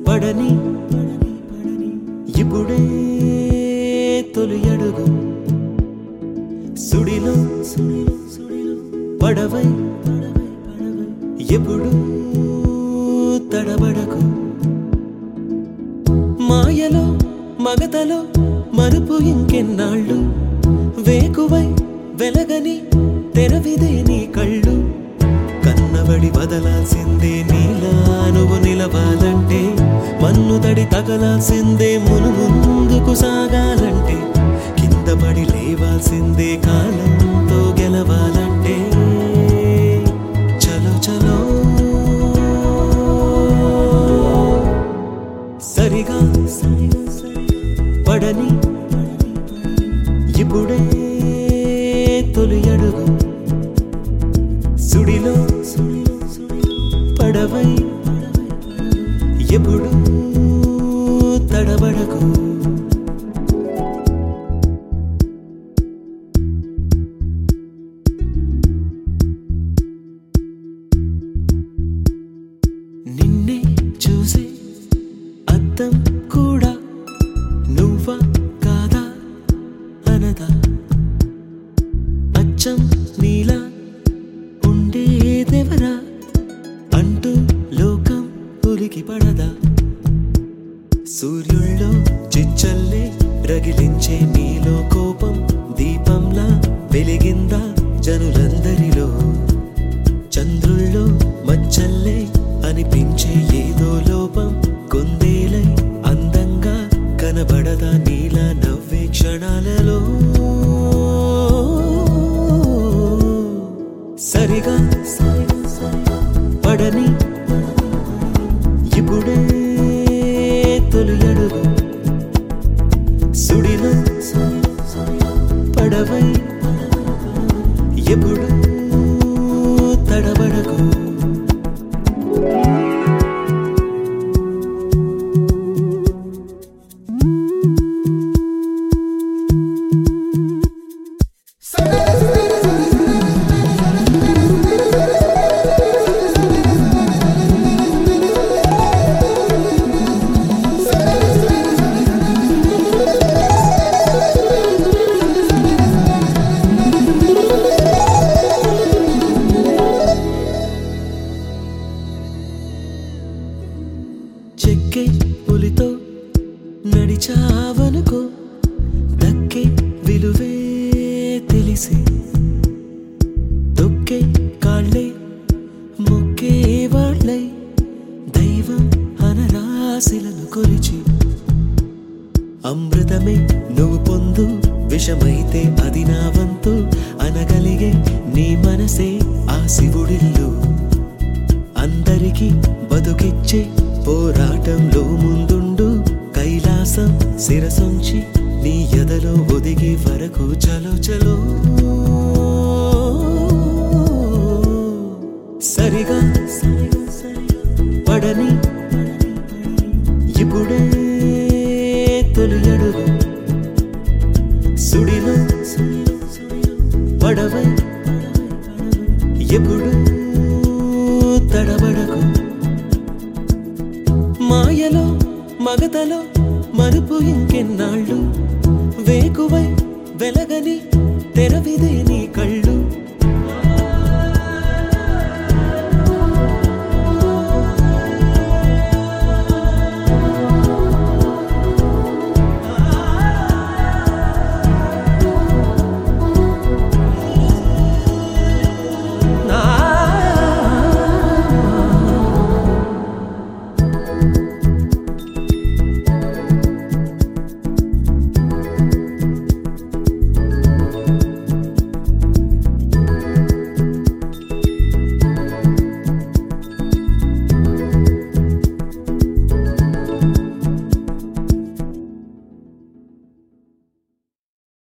పడని ఇప్పుడే తొలి అడుగు సుడిలో పడవై ఎప్పుడు తడబడకు మాయలో మగతలో మరుపు ఇంకెన్నాళ్ళు వేకువై వెలగని తెరవిదే నీ కళ్ళు కన్నబడి వదలాల్సిందే నీలా నువ్వు నిలవాలంటే మన్ను తడి తగలాల్సిందే మును ముందుకు సాగాలంటే కింద పడి లేవాల్సిందే కాలంతో గెలవాలంటే చలో చలో సరిగా పడని ఇప్పుడే తొలి అడుగు సుడిలో పడవై ఎప్పుడు తడబడకు నిన్నే చూసే అద్దం కూడా నువ్వా కాదా అనదా అచ్చం నీలా ఉండేదెవరా అంటూ లోకం ఉలికి పడదా సూర్యుల్లో చిచ్చల్లే రగిలించే నీలో కోపం దీపంలా వెలిగిందా జనులందరిలో చంద్రుల్లో మచ్చల్లే అనిపించే ఏదో లోపం కొందేలై అందంగా కనబడదా నీలా నవ్వే క్షణాలలో సరిగా పడని ఇప్పుడే తొలి అడుగు సుడిలో పడవై ఎప్పుడు తడబడకు చెక్కే పులితో నడిచావనుకో దక్కే విలువే తెలిసి తొక్కే కాళ్ళే మొక్కే వాళ్ళై దైవం అనరాశిలను కొలిచి అమృతమే నువ్వు పొందు విషమైతే అది నా వంతు అనగలిగే నీ మనసే ఆ శివుడిల్లు అందరికీ బతుకిచ్చే పోరాటంలో ముందుండు కైలాసం శిరసొంచి నీ ఎదలో ఒదిగే వరకు చలో చలో సరిగా పడని ఇప్పుడే తొలి అడుగు సుడిలో పడవై ఎప్పుడు తడబడకు మాయలో మగతలో మరుపు ఇంకెన్నాళ్ళు వేకువై వెలగని తెరవిదే నీ కళ్ళు